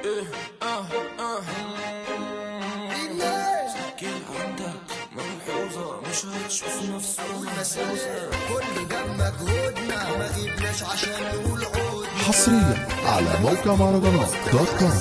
سجل عندك ملحوظة مش هتشوف نفس المسؤولة كل ده بمجهودنا ما جبناش عشان نقول عود حصريا على موقع مهرجانات دوت كوم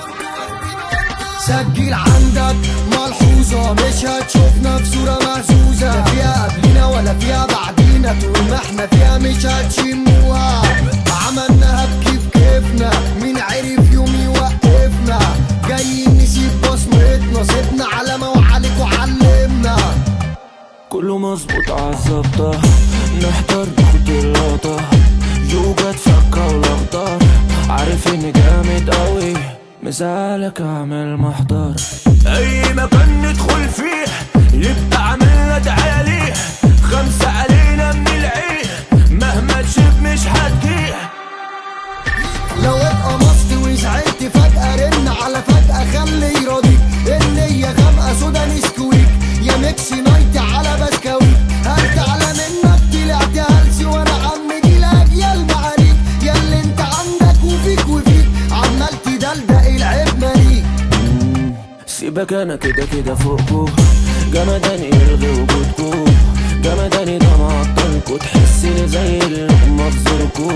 سجل عندك ملحوظة مش هتشوفنا في صورة مهزوزة لا فيها قبلنا ولا فيها بعدينا طول ما احنا فيها مش هتشموها عملناها بكيف كيفنا مين عرف يوم يوقفنا جايين نسيب بصمتنا سيبنا علامة وعليكوا علمنا كله مظبوط عالظبطة نحضر ناخد اللقطة يوجد فكة ولخطر عارف اني جامد قوي مثالك اعمل محضر اي مكان ندخل فيه يبقى عاملنا تعالي خمسة علينا من العين مهما تشوف مش هتجيح لو اتقمصت وزعلت فجأة رن على فجأة خلي يراضيك النية غامقة سودا نسكويك يا ميكس نايت على بسكويك هل تعلى منك طلعت هلسي وانا عم دي الاجيال معاريك يا اللي انت عندك وفيك وفيك عمال تدلدق العيب ماليك سيبك انا كده كده فوقكو جمداني يلغي وجودكو جمداني ده معطلكو تحسني زي اللقمة في زوركو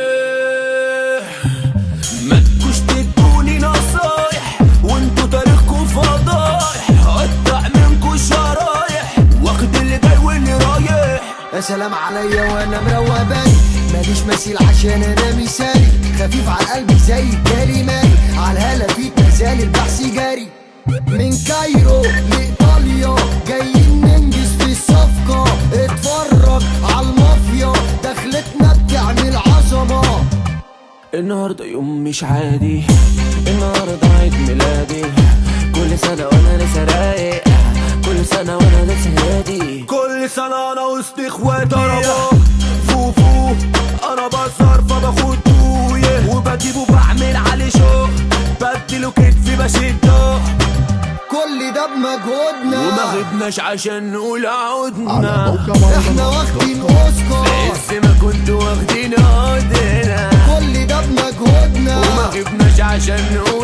ما تكوش تدوني نصايح وانتوا تاريخكم فضايح قطع منكو شرايح واخد اللي جاي واللي رايح يا سلام عليا وانا مروق بالي ماليش مثيل عشان انا مثالي خفيف على قلبي زي الكلمات على الهلا فيك مازال البحث جاري من كايرو لايطاليا جايين ننجز في الصفقة اتفرج على المافيا دخلتنا بتعمل عظمة النهاردة يوم مش عادي النهاردة عيد ميلادي كل سنة وانا لسه رايق كل سنة وانا لسه هادي كل سنة انا وسط اخواتي فوفو انا بصر فباخد تويه وبجيبه بعمل عليه شو بديله كتفي بشده كل ده بمجهودنا وما غبناش عشان نقول على عودنا موقع احنا مهرجانات واخدين دوت كوم اوسكار لسه ما كنتوا واخدين عودنا كل ده بمجهودنا وما غبناش عشان نقول